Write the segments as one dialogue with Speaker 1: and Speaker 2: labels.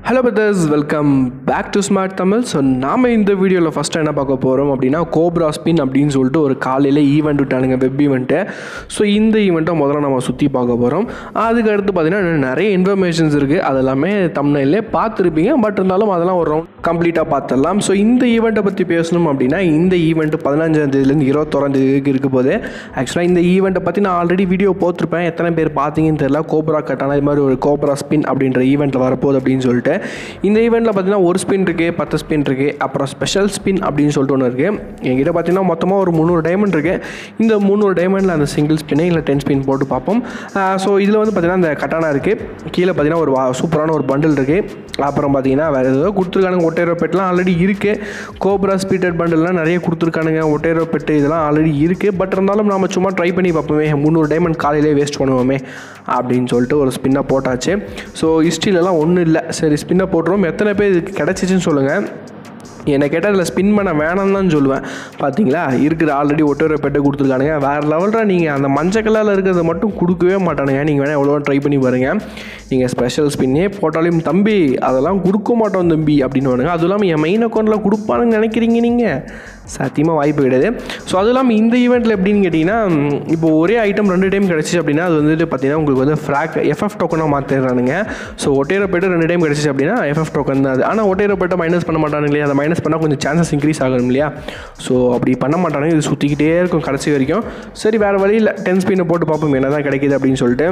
Speaker 1: hello brothers welcome back to smart Tamil so நாம் இந்த வீடியோவில் ஃபஸ்ட்டு என்ன பார்க்க போகிறோம் அப்படின்னா கோப்ரா ஸ்பின் அப்படின்னு சொல்லிட்டு ஒரு காலையில் ஈவெண்ட் விட்டானுங்க வெப் ஈவெண்ட்டு ஸோ இந்த ஈவெண்ட்டை முதல்ல நம்ம சுற்றி பார்க்க போகிறோம் அதுக்கு அடுத்து பார்த்தீங்கன்னா இன்னும் நிறைய இன்ஃபர்மேஷன்ஸ் இருக்குது அதெல்லாமே தமிழ்நிலே பார்த்துருப்பீங்க பட் இருந்தாலும் அதெல்லாம் ஒரு ரவுண்ட் கம்ப்ளீட்டாக பார்த்துடலாம் ஸோ இந்த ஈவெண்ட்டை பற்றி பேசணும் அப்படின்னா இந்த ஈவெண்ட் பதினஞ்சாம் தேதியிலேருந்து இருபத்தோராம் தேதிக்கு இருக்க போது ஆக்சுவலாக இந்த ஈவெண்ட்டை பற்றி நான் ஆல்ரெடி வீடியோ போட்டிருப்பேன் எத்தனை பேர் பார்த்தீங்கன்னு தெரியல கோப்ரா கட்டான இது மாதிரி ஒரு கோப்ரா ஸ்பின் அப்படின்ற ஈவெண்ட்டில் வரப்போகுது அப்படின்னு சொல்லிட்டு இந்த ஈவெண்ட்டில் பார்த்தீங்கன்னா ஒரு ஸ்பின் இருக்குது பத்து ஸ்பின் இருக்குது அப்புறம் ஸ்பெஷல் ஸ்பின் அப்படின்னு சொல்லிட்டு ஒன்று இருக்குது என்கிட்ட பார்த்தீங்கன்னா மொத்தமாக ஒரு முந்நூறு டைமண்ட் இருக்குது இந்த முந்நூறு டைமண்டில் அந்த சிங்கிள் ஸ்பின்னு இல்லை டென் ஸ்பின் போட்டு பார்ப்போம் ஸோ இதில் வந்து பார்த்தீங்கன்னா அந்த கட்டானா இருக்குது கீழே பார்த்தீங்கன்னா ஒரு வா- சூப்பரான ஒரு பண்டில் இருக்குது அப்புறம் பார்த்தீங்கன்னா வேறு ஏதோ கொடுத்துருக்கானுங்க ஒட்டேரோ பெட்லாம் ஆல்ரெடி இருக்குது கோப்ரா ஸ்பீட்டட் பண்டில்லாம் நிறைய கொடுத்துருக்கானுங்க ஒட்டேரோ பெட்டு இதெல்லாம் ஆல்ரெடி இருக்குது பட் இருந்தாலும் நம்ம சும்மா ட்ரை பண்ணி பார்ப்போமே முந்நூறு டைமண்ட் காலையிலே வேஸ்ட் பண்ணுவோமே அப்படின்னு சொல்லிட்டு ஒரு ஸ்பின்னை போட்டாச்சு ஸோ ஹிஸ்ட்ரியிலலாம் ஒன்றும் இல்லை சரி ஸ்பின்னை போட்டுருவோம் எத்தனை பேர் இதுக்கு கிடச்சிச்சின்னு சொல்லுங்கள் என்னை கேட்டால் அதில் ஸ்பின் பண்ண வேணாம்னு தான் சொல்லுவேன் பார்த்தீங்களா இருக்குது ஆல்ரெடி ஒட்டோர பெட்டை கொடுத்துருக்கானுங்க வேறு லெவலில் நீங்கள் அந்த மஞ்சள் கலரில் இருக்கிறத மட்டும் கொடுக்கவே மாட்டானுங்க நீங்கள் வேணால் எவ்வளோ ட்ரை பண்ணி பாருங்கள் நீங்கள் ஸ்பெஷல் ஸ்பின்னே போட்டாலும் தம்பி அதெல்லாம் கொடுக்க மாட்டோம் தம்பி அப்படின்னு வானுங்க அதுவும் இல்லாமல் என் மெயின் அக்கௌண்ட்டில் கொடுப்பானுன்னு நினைக்கிறீங்க நீங்கள் சத்தியமாக வாய்ப்பு கிடையாது ஸோ அதுவும் இல்லாமல் இந்த ஈவெண்ட்டில் எப்படின்னு கேட்டிங்கன்னா ம், இப்போ ஒரே ஐட்டம் ரெண்டு டைம் கிடச்சிச்சு அப்படின்னா அது வந்துட்டு பார்த்தீங்கன்னா உங்களுக்கு வந்து ஃப்ராக் எஃப்எஃப் டோக்கனாக மாற்றிடுறானுங்க ஸோ ஒட்டேரோ போய்ட்டு ரெண்டு டைம் கிடச்சிச்சு அப்படின்னா எஃப்எஃப் டோக்கன் தான் அது ஆனால் ஒட்டேரோ போய்ட்டு மைனஸ் பண்ண மாட்டானுங்களே அதை மைனஸ் பண்ணால் கொஞ்சம் சான்சஸ் இன்க்ரீஸ் ஆகணும் இல்லையா ஸோ அப்படி பண்ண மாட்டானுங்க இது சுற்றிக்கிட்டே இருக்கும் கடைசி வரைக்கும் சரி வேறு வழி இல்லை டென் ஸ்பின்னை போட்டு பார்ப்போம் என்ன தான் கிடைக்கிது அப்படின்னு சொல்லிட்டு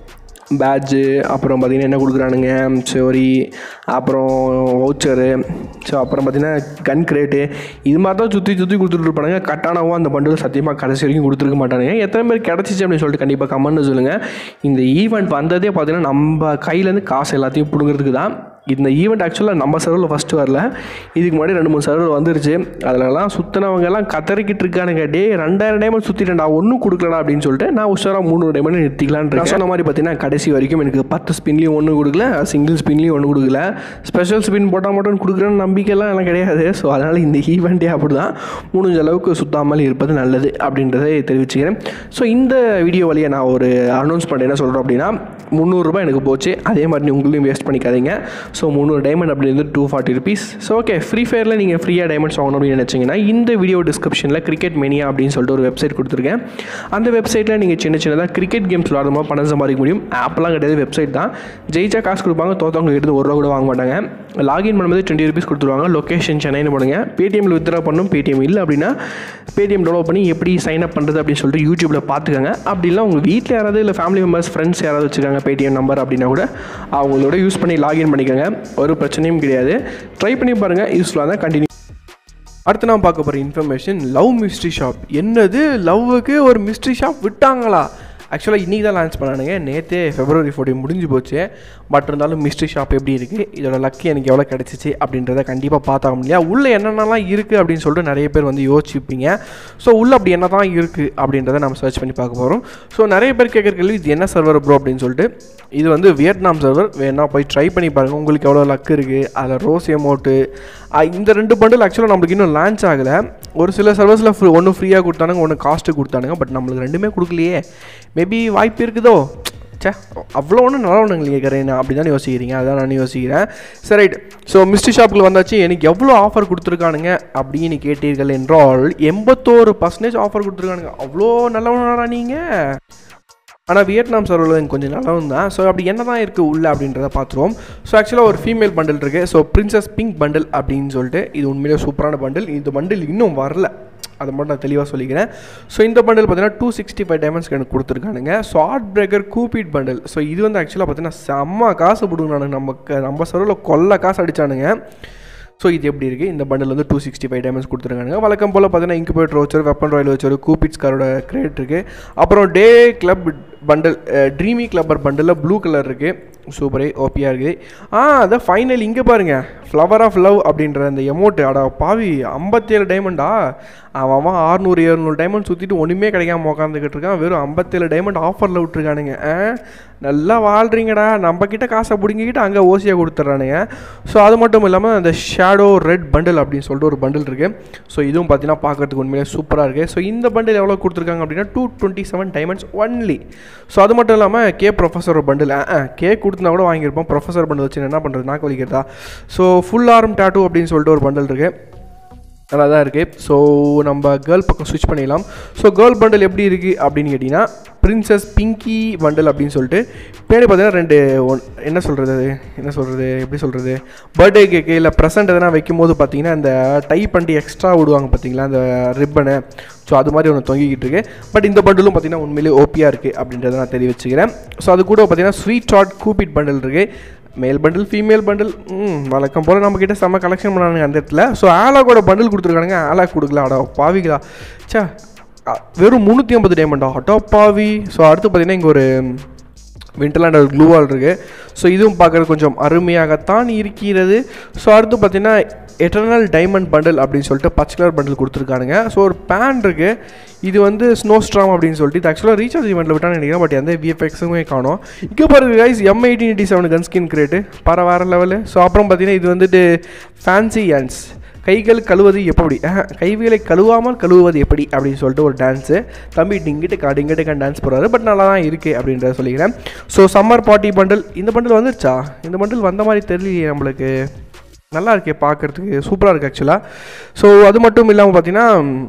Speaker 1: பேட்ஜு அப்புறம் பார்த்திங்கன்னா என்ன கொடுக்குறானுங்க சோரி அப்புறம் வவுச்சரு ஸோ அப்புறம் பார்த்திங்கன்னா கன் கிரேட்டு இது மாதிரி தான் சுற்றி சுற்றி கொடுத்துட்டு இருப்பானுங்க கட்டானவும் அந்த பண்டில் சத்தியமாக கடைசி வரைக்கும் கொடுத்துருக்க மாட்டானுங்க எத்தனை பேர் கிடச்சிச்சு அப்படின்னு சொல்லிட்டு கண்டிப்பாக கமெண்ட்னு சொல்லுங்கள் இந்த ஈவெண்ட் வந்ததே பார்த்திங்கன்னா நம்ம கையிலேருந்து காசு எல்லாத்தையும் பிடுங்கிறதுக்கு தான் இந்த ஈவெண்ட் ஆக்சுவலாக நம்ம சர்வரில் ஃபஸ்ட்டு வரல இதுக்கு முன்னாடி ரெண்டு மூணு சர்வர் வந்துருச்சு அதிலலாம் சுற்றினவங்க எல்லாம் கத்தறிக்கிட்டு இருக்கானுங்க டே ரெண்டாயிரம் டைமண்ட் சுற்றிட்டேன்டா ஒன்றும் கொடுக்கலடா அப்படின்னு சொல்லிட்டு நான் உஷாராக மூணு டைமண்ட் நிறுத்திக்கலான்னு இருக்கேன் சொன்ன மாதிரி பார்த்தீங்கன்னா கடைசி வரைக்கும் எனக்கு பத்து ஸ்பின்லேயும் ஒன்றும் கொடுக்கல சிங்கிள் ஸ்பின்லேயும் ஒன்றும் கொடுக்கல ஸ்பெஷல் ஸ்பின் போட்டால் மட்டும் கொடுக்குறேன்னு நம்பிக்கைலாம் எல்லாம் கிடையாது ஸோ அதனால் இந்த ஈவெண்ட்டே அப்படி தான் முடிஞ்ச அளவுக்கு சுத்தாமல் இருப்பது நல்லது அப்படின்றதை தெரிவிச்சுக்கிறேன் ஸோ இந்த வீடியோ வழியாக நான் ஒரு அனௌன்ஸ் பண்ண என்ன சொல்கிறேன் அப்படின்னா முந்நூறுரூபா எனக்கு போச்சு அதே மாதிரி நீ உங்களையும் வேஸ்ட் பண்ணிக்காதீங்க ஸோ முந்நூறு டைமண்ட் அப்படின்றது two forty rupees so okay free ஃபயரில் நீங்கள் ஃப்ரீயாக டைமண்ட்ஸ் வாங்கணும் அப்படின்னு நினச்சிங்கன்னா இந்த வீடியோ டிஸ்கிரிப்ஷனில் கிரிக்கெட் மெனியா அப்படின்னு சொல்லிட்டு ஒரு வெப்சைட் கொடுத்துருக்கேன் அந்த வெப்சைட்டில் நீங்கள் சின்ன சின்னதாக கிரிக்கெட் கேம்ஸ் விளாடும்போது பணம் சம்பாதிக்க முடியும் ஆப்லாம் கிடையாது வெப்சைட் தான் ஜெயிச்சா காசு கொடுப்பாங்க தோத்தவங்க எடுத்து ஒரு ரூபா கூட வாங்க மாட்டாங்க லாகின் பண்ணும்போது டுவெண்ட்டி ருபீஸ் கொடுத்துருவாங்க லொக்கேஷன் சென்னைன்னு போடுங்க பேடிஎம்மில் வித்ரா பண்ணும் பேடிஎம் இல்லை அப்படின்னா பேடிஎம் டெவலப் பண்ணி எப்படி சைன் அப் பண்ணுறது அப்படின்னு சொல்லிட்டு யூடியூப்பில் பார்த்துக்கோங்க அப்படி இல்லை உங்கள் வீட்டில் யாராவது இல்லை ஃபேமிலி மெம்பர்ஸ் ஃப்ரெண்ட்ஸ் யாராவது வச்சுருக்காங்க பேடிஎம் நம்பர் அப்படின்னா கூட அவங்களோட யூஸ் பண்ணி லாகின் பண்ணிக்கோங்க ஒரு பிரச்சனையும் கிடையாது ட்ரை பண்ணி பாருங்கள் யூஸ்ஃபுல்லாக தான் கண்டினியூ அடுத்து நான் பார்க்க போகிற இன்ஃபர்மேஷன் லவ் மிஸ்ட்ரி ஷாப் என்னது லவ்வுக்கு ஒரு மிஸ்ட்ரி ஷாப் விட்டாங்களா ஆக்சுவலாக இன்றைக்கி தான் லான்ச் பண்ணானுங்க நேற்றே ஃபெப்ரவரி ஃபோர்டீன் முடிஞ்சு போச்சு பட் இருந்தாலும் மிஸ்ட்ரி ஷாப் எப்படி இருக்குது இதோட லக்கு எனக்கு எவ்வளோ கிடச்சிச்சு அப்படின்றத கண்டிப்பாக பார்த்தாங்க இல்லையா உள்ளே என்னென்னலாம் இருக்குது அப்படின்னு சொல்லிட்டு நிறைய பேர் வந்து யோசிச்சுப்பீங்க ஸோ உள்ளே அப்படி என்ன தான் இருக்குது அப்படின்றத நம்ம சர்ச் பண்ணி பார்க்க போகிறோம் ஸோ நிறைய பேர் கேட்குற கேள்வி இது என்ன சர்வர் ப்ரோ அப்படின்னு சொல்லிட்டு இது வந்து வியட்நாம் சர்வர் வேணா போய் ட்ரை பண்ணி பாருங்கள் உங்களுக்கு எவ்வளோ லக் இருக்குது அதில் ரோஸ் எமோட்டு இந்த ரெண்டு பண்டில் ஆக்சுவலாக நம்மளுக்கு இன்னும் லான்ச் ஆகலை ஒரு சில சர்வர்ஸில் ஃப்ரீ ஒன்று ஃப்ரீயாக கொடுத்தானுங்க ஒன்று காஸ்ட்டு கொடுத்தானுங்க பட் நம்மளுக்கு ரெண்டுமே கொடுக்கலையே மேபி வாய்ப்பு இருக்குதோ சே அவ்வளோ ஒன்றும் நல்லா ஒன்று கேட்குறேன் அப்படி தானே யோசிக்கிறீங்க அதான் நான் யோசிக்கிறேன் சரி ரைட் ஸோ மிஸ்ட்ரி ஷாப்புக்கு வந்தாச்சு எனக்கு எவ்வளோ ஆஃபர் கொடுத்துருக்கானுங்க அப்படின்னு கேட்டீர்கள் என்றால் எண்பத்தோரு பர்சன்டேஜ் ஆஃபர் கொடுத்துருக்கானுங்க அவ்வளோ நல்லவனாடா நீங்கள் ஆனால் வியட்நாம் சர்வரில் எனக்கு கொஞ்சம் நல்லவும் தான் ஸோ அப்படி என்ன தான் இருக்குது உள்ள அப்படின்றத பார்த்துருவோம் ஸோ ஆக்சுவலாக ஒரு ஃபீமேல் பண்டில் இருக்குது ஸோ பிரின்சஸ் பிங்க் பண்டில் அப்படின்னு சொல்லிட்டு இது உண்மையிலே சூப்பரான பண்டில் இந்த பண்டில் இன்னும் வரல அதை மட்டும் நான் தெளிவாக சொல்லிக்கிறேன் ஸோ இந்த பண்டில் பார்த்தீங்கன்னா டூ சிக்ஸ்டி ஃபைவ் டைமண்ட்ஸ்க்கு எனக்கு கொடுத்துருக்கானுங்க so heart breaker cupid bundle so இது வந்து ஆக்சுவலாக பார்த்தீங்கன்னா செம்ம காசு கொடுங்க நமக்கு நம்ம சர்வரில் கொல்ல காசு அடித்தானுங்க ஸோ இது எப்படி இருக்குது இந்த பண்டில் வந்து டூ சிக்ஸ்டி ஃபைவ் டைமண்ட்ஸ் கொடுத்துருக்காங்க வழக்கம் போல் பார்த்தீங்கன்னா incubator voucher weapon royal voucher cupids காரோட கிரேட் இருக்குது அப்புறம் day club bundle dreamy clubber bundle blue colour இருக்குது சூப்பரே ஓபியாக இருக்குது ஆ அதான் ஃபைனல் இங்கே பாருங்கள் ஃப்ளவர் ஆஃப் லவ் அப்படின்ற அந்த எமௌண்ட்டு அடா பாவி ஐம்பத்தேழு டைமண்டா அவன் அவன் ஆறுநூறு எழுநூறு டைமண்ட் சுற்றிட்டு ஒன்றுமே கிடைக்காம உட்காந்துக்கிட்டு இருக்கான் வெறும் ஐம்பத்தேழு டைமண்ட் ஆஃபரில் விட்ருக்கானுங்க ஆ நல்லா வாழ்கிறீங்கடா நம்ம கிட்ட காசை பிடிங்கிக்கிட்டு அங்கே ஓசியாக கொடுத்துட்றானுங்க ஸோ அது மட்டும் இல்லாமல் அந்த ஷேடோ ரெட் பண்டில் அப்படின்னு சொல்லிட்டு ஒரு பண்டில் இருக்குது ஸோ இதுவும் பார்த்தீங்கன்னா பார்க்கறதுக்கு உண்மையிலே சூப்பராக இருக்குது ஸோ இந்த பண்டில் எவ்வளோ கொடுத்துருக்காங்க அப்படின்னா two twenty seven diamonds only so அது மட்டும் இல்லாமல் கே ப்ரொஃபஸர் பண்டில் கே கொடுத்துனா கூட வாங்கியிருப்போம் ப்ரொஃபஸர் பண்டில் வச்சு என்ன பண்ணுறது நாக்கு வலிக்கிறதா ஸோ ஃபுல் ஆர்ம் டாட்டூ அப்படின்னு சொல்லிட்டு ஒரு பண்டில் இருக்குது நல்லா தான் இருக்குது ஸோ நம்ம கேர்ள் பக்கம் ஸ்விட்ச் பண்ணிடலாம் ஸோ கேர்ள் பண்டில் எப்படி இருக்குது அப்படின்னு கேட்டிங்கன்னா பிரின்சஸ் பிங்கி பண்டில் அப்படின்னு சொல்லிட்டு பேர் பார்த்தீங்கன்னா ரெண்டு ஒன் என்ன சொல்கிறது அது என்ன சொல்கிறது எப்படி சொல்கிறது பர்த்டே கேக்கு இல்லை ப்ரெசென்ட் எதனா வைக்கும்போது பார்த்தீங்கன்னா இந்த டை பண்ணி எக்ஸ்ட்ரா விடுவாங்க பார்த்தீங்களா அந்த ரிப்பனு ஸோ அது மாதிரி ஒன்று தொங்கிக்கிட்டு இருக்கு பட் இந்த பண்டிலும் பார்த்தீங்கன்னா உண்மையிலே ஓப்பியாக இருக்குது அப்படின்றத நான் தெரிவிச்சுக்கிறேன் ஸோ அது கூட பார்த்தீங்கன்னா ஸ்வீட் ஷார்ட் கூப்பிட் பண்டில் இருக்குது மேல் பண்டில் ஃபீமேல் பண்டில் ம் வழக்கம் போல் நம்மக்கிட்ட செம்ம கலெக்ஷன் பண்ணானுங்க அந்த இடத்துல ஸோ ஆலாக்கோட பண்டில் கொடுத்துருக்கானுங்க ஆலாக் கொடுக்கல அடா பாவிகளா சே அ, வெறும் முந்நூற்றி ஐம்பது டைமண்டா அடா பாவி ஸோ அடுத்து பார்த்தீங்கன்னா இங்கே ஒரு விண்டர்லாண்ட் ஒரு க்ளூவால் இருக்குது ஸோ இதுவும் பார்க்குறது கொஞ்சம் அருமையாகத்தான் இருக்கிறது ஸோ அடுத்து பார்த்தீங்கன்னா எட்டர்னல் டைமண்ட் பண்டில் அப்படின்னு சொல்லிட்டு பச்சை கலர் பண்டில் கொடுத்துருக்கானுங்க ஸோ ஒரு பேன் இருக்குது இது வந்து ஸ்னோ ஸ்ட்ராம் அப்படின்னு சொல்லிட்டு இது ஆக்சுவலாக ரீசார்ஜ் ஈவெண்ட்டில் விட்டான்னு நினைக்கிறேன் பட் எந்த விஎஃப்எக்ஸுமே காணும் இங்கே பாருங்க guys M eighteen eighty seven gun skin crate பர வேறு லெவலு ஸோ அப்புறம் பார்த்தீங்கன்னா இது வந்துட்டு ஃபேன்சி ஹேண்ட்ஸ் கைகள் கழுவது எப்படி ஆஹ், கைகளை கழுவாமல் கழுவுவது எப்படி அப்படின்னு சொல்லிட்டு ஒரு டான்ஸு தம்பி டிங்கிட்டு கா டிங்கிட்டு கா டான்ஸ் போடுறாரு பட் நல்லா தான் இருக்குது அப்படின்றத சொல்லிக்கிறேன் ஸோ சம்மர் பார்ட்டி பண்டில் இந்த பண்டில் வந்துருச்சா இந்த பண்டில் வந்த மாதிரி தெரியலையே நம்மளுக்கு நல்லா இருக்கே பார்க்குறதுக்கு சூப்பராக இருக்குது ஆக்சுவலாக ஸோ அது மட்டும் இல்லாமல் பார்த்தீங்கன்னா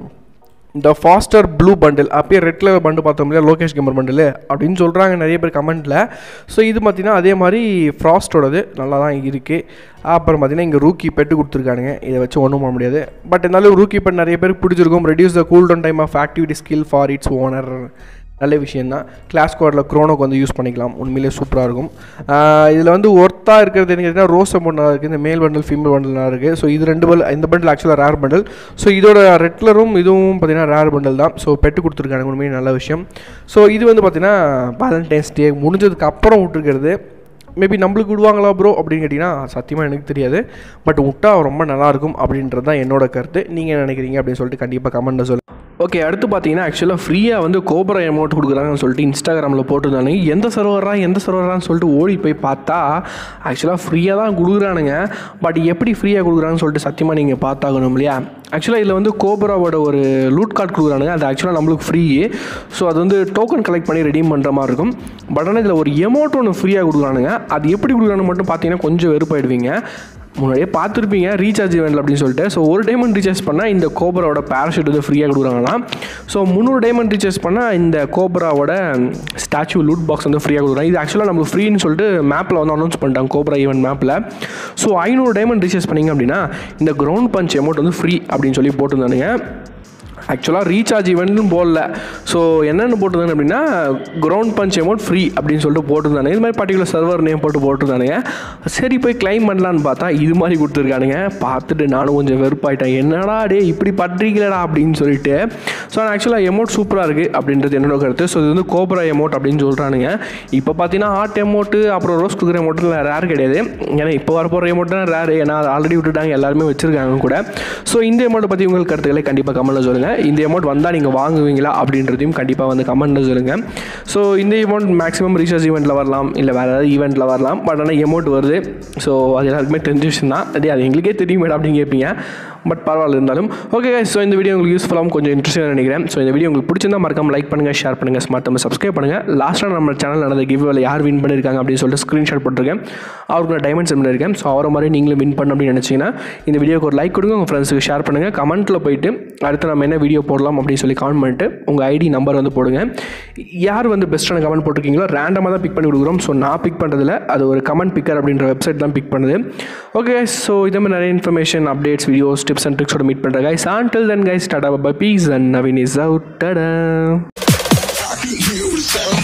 Speaker 1: இந்த ஃபாஸ்டர் ப்ளூ பண்டில் அப்பயே ரெட் கலர் பண்டு பார்த்தோம் இல்லையா லோகேஷ் கேமர் பண்டில் அப்படின்னு சொல்கிறாங்க நிறைய பேர் கமெண்ட்டில் ஸோ இது பார்த்தீங்கன்னா அதே மாதிரி ஃப்ராஸ்டோடது நல்லா தான் இருக்குது அப்புறம் பார்த்தீங்கன்னா இங்கே ரூக்கி பெட்டு கொடுத்துருக்கானுங்க இதை வச்சு ஒன்றும் பண்ண முடியாது பட் இருந்தாலும் ரூக்கி பெட் நிறைய பேருக்கு பிடிச்சிருக்கும் reduce the cool down time of activity skill for its owner நல்ல விஷயந்தான் கிளாஸ் கோடில் க்ரோனோக்கு வந்து யூஸ் பண்ணிக்கலாம் உண்மையிலே சூப்பராக இருக்கும் இதில் வந்து ஒர்த்தாக இருக்கிறது என்ன கேட்டிங்கன்னா ரோஸ் பண்டில் இருக்குது இந்த மேல் பண்டில் ஃபீமேல் பண்டில் இருக்குது ஸோ இது ரெண்டு பண்டில் இந்த பண்டில் ஆக்சுவலாக ரேர் பண்டில் ஸோ இதோட ரெட் கலரும் இதுவும் பார்த்தீங்கன்னா ரேர் பண்டில் தான் ஸோ பெட்டு கொடுத்துருக்காங்க உண்மையிலே நல்ல விஷயம் ஸோ இது வந்து பார்த்தீங்கன்னா வேலண்டைன்ஸ் டே முடிஞ்சதுக்கு அப்புறம் விட்டுருக்கிறது மேபி நம்மளுக்கு விடுவாங்களா ப்ரோ அப்படின்னு கேட்டிங்கன்னா சத்தியமாக எனக்கு தெரியாது பட் விட்டா ரொம்ப நல்லாயிருக்கும் அப்படின்றது தான் என்னோட கருத்து நீங்கள் என்ன நினைக்கிறீங்க அப்படின்னு சொல்லிட்டு கண்டிப்பாக கமெண்ட்டில் சொல்லுங்கள் ஓகே அடுத்து பார்த்தீங்கன்னா ஆக்சுவலாக ஃப்ரீயாக வந்து கோபரா அமௌண்ட் கொடுக்குறாங்கன்னு சொல்லிட்டு இன்ஸ்டாகிராமில் போட்டிருந்தானுங்க எந்த சர்வரா எந்த சர்வரான்னு சொல்லிட்டு ஓடி போய் பார்த்தா ஆக்சுவலாக ஃப்ரீயாக தான் கொடுக்குறானுங்க பட் எப்படி ஃப்ரீயாக கொடுக்குறாங்கன்னு சொல்லிட்டு சத்தியமாக நீங்கள் பார்த்தாகணும் இல்லையா ஆக்சுவலாக இதில் வந்து கோபராவோட ஒரு லூட் கார்டு கொடுக்குறானுங்க அது ஆக்சுவலாக நம்மளுக்கு ஃப்ரீ ஸோ அது வந்து டோக்கன் கலெக்ட் பண்ணி ரெடீம் பண்ணுற மாதிரி இருக்கும் பட் ஆனால் இதில் ஒரு எமௌண்ட் ஒன்று ஃப்ரீயாக கொடுக்குறானுங்க அது எப்படி கொடுக்குறான்னு மட்டும் பார்த்தீங்கன்னா கொஞ்சம் வெறுப்பாயிடுவீங்க முன்னாடியே பார்த்துருப்பீங்க ரீசார்ஜ் இவெண்ட் அப்படின்னு சொல்லிட்டு ஸோ ஒரு டைமண்ட் ரீசார்ஜ் பண்ணால் இந்த கோபராவோட பேராஷூட் வந்து ஃப்ரீயாக கொடுக்குறாங்கன்னா ஸோ முந்நூறு டைமண்ட் ரீசார்ஜ் பண்ணால் இந்த கோபராவோட ஸ்டாச்சு லூட் பாக்ஸ் வந்து ஃப்ரீயாக கொடுக்குறாங்க இது ஆக்சுவலாக நமக்கு ஃப்ரீன்னு சொல்லிட்டு மேப்பில் வந்து அனௌன்ஸ் பண்ணிட்டாங்க கோபரா ஈவெண்ட் மேப்பில் ஸோ ஐநூறு டைமண்ட் ரீசார்ஜ் பண்ணிங்க அப்படின்னா இந்த கிரவுண்ட் பஞ்ச் அமௌண்ட் வந்து ஃப்ரீ அப்படின்னு சொல்லி போட்டிருந்தானுங்க ஆக்சுவலாக ரீசார்ஜ் ஈவெண்ட்னு போடல ஸோ என்னென்னு போட்டிருந்தாங்க அப்படின்னா கிரவுண்ட் பஞ்ச் அமௌண்ட் ஃப்ரீ அப்படின்னு சொல்லிட்டு போட்டிருந்தானுங்க இது மாதிரி பர்டிகுலர் சர்வர் நேம் போட்டு போட்டிருந்தானுங்க சரி போய் கிளைம் பண்ணலான்னு பார்த்தா இது மாதிரி கொடுத்துருக்கானுங்க பார்த்துட்டு நானும் கொஞ்சம் வெறுப்பாயிட்டேன் என்னடா டே இப்படி பண்ணுறீங்களடா அப்படின்னு சொல்லிட்டு ஸோ ஆக்சுவலாக எமௌண்ட் சூப்பராக இருக்குது அப்படின்றது என்னோட கருத்து ஸோ இது வந்து கோப்ரா எமௌண்ட் அப்படின்னு சொல்கிறானுங்க இப்போ பார்த்தீங்கன்னா ஆர்ட் எமௌண்ட்டு அப்புறம் ரோஸ் குதிரை எமௌண்ட்டில் ரேர் கிடையாது ஏன்னா இப்போ வரப்போகிற எமௌண்ட் தான் ரேர் ஏன்னா அது ஆல்ரெடி விட்டுட்டாங்க எல்லாருமே வச்சிருக்காங்க கூட ஸோ இந்த அமௌண்ட்டை பற்றி உங்களுக்கு கருத்துக்களை கண்டிப்பாக கமெண்ட்டில் சொல்லுங்கள் இந்த அமௌண்ட் வந்தால் நீங்கள் வாங்குவீங்களா அப்படின்றதையும் கண்டிப்பாக வந்து கமெண்ட்டில் சொல்லுங்கள் ஸோ இந்த அமௌண்ட் மேக்ஸிமம் ரீசார்ஜ் ஈவெண்ட்டில் வரலாம் இல்லை வேறு ஏதாவது ஈவெண்ட்டில் வரலாம் பட் ஆனால் அமௌண்ட் வருது ஸோ அது எல்லாருக்குமே தெரிஞ்ச விஷயம் தான் அதே அது எங்களுக்கே தெரியும் மேடம் அப்படின்னு கேட்பீங்க பட் பரவாயில்ல இருந்தாலும் ஓகே ஸோ இந்த வீடியோ உங்களுக்கு யூஸ்ஃபுல்லாகவும் கொஞ்சம் இன்ட்ரெஸ்டாக நினைக்கிறேன் ஸோ இந்த வீடியோ உங்களுக்கு பிடிச்சிருந்தா மறக்காம லைக் பண்ணுங்கள் ஷேர் பண்ணுங்கள் ஸ்மார்ட் நம்ம சப்ஸ்கிரைப் பண்ணுங்கள் லாஸ்ட்டாக நம்ம சேனல் நடந்த கிவ்வேல யார் வின் பண்ணியிருக்காங்க அப்படின்னு சொல்லிட்டு ஸ்க்ரீன்ஷாட் போட்டிருக்கேன் அவருக்கு நான் டைமண்ட் சென்ட் பண்ணியிருக்கேன் ஸோ அவரை மாதிரி நீங்களும் வின் பண்ண அப்படின்னு நினச்சிங்கன்னா இந்த வீடியோக்கு ஒரு லைக் கொடுங்க உங்கள் ஃப்ரெண்ட்ஸுக்கு ஷேர் பண்ணுங்கள் கமெண்ட்டில் போயிட்டு அடுத்து நம்ம என்ன வீடியோ போடலாம் அப்படின்னு சொல்லி கமெண்ட் பண்ணிட்டு உங்கள் ஐடி நம்பர் வந்து போடுங்க யார் வந்து பெஸ்ட்டான கமெண்ட் போட்டிருக்கீங்களோ ரேண்டமாக தான் பிக் பண்ணி கொடுக்குறோம் ஸோ நான் பிக் பண்ணுறதில்ல அது ஒரு கமெண்ட் பிக்கர் அப்படின்ற வெப்சைட் தான் பிக் பண்ணுது ஓகே ஸோ இதே மாதிரி நிறைய information updates videos tips and ட்ரிக்ஸோட மீட் பண்ணுறேன் கைஸ் until then guys டாடா bye peace and Naveen is out டடா
Speaker 2: You sound